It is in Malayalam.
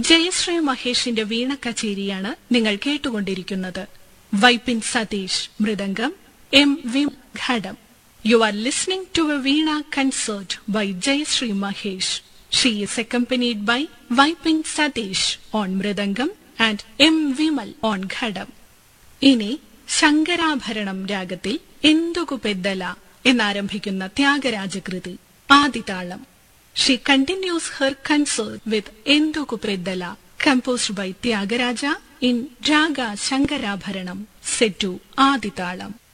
ജയശ്രീ മഹേഷിന്റെ വീണ കച്ചേരിയാണ് നിങ്ങൾ കേട്ടുകൊണ്ടിരിക്കുന്നത് Vypin Satheesh mridangam M V ghatam you are listening to a veena concert by Jayashree Mahesh she is accompanied by Vypin Satheesh on mridangam and M Vimal on ghatam ഇനി ശങ്കരാഭരണം രാഗത്തിൽ എന്തുകു പെദ്ദല എന്നാരംഭിക്കുന്ന ത്യാഗരാജകൃതി ആദിതാളം she continues her concert with Enduku Peddala composed by Tyagaraja in raga Shankarabharanam set ആദിതാളം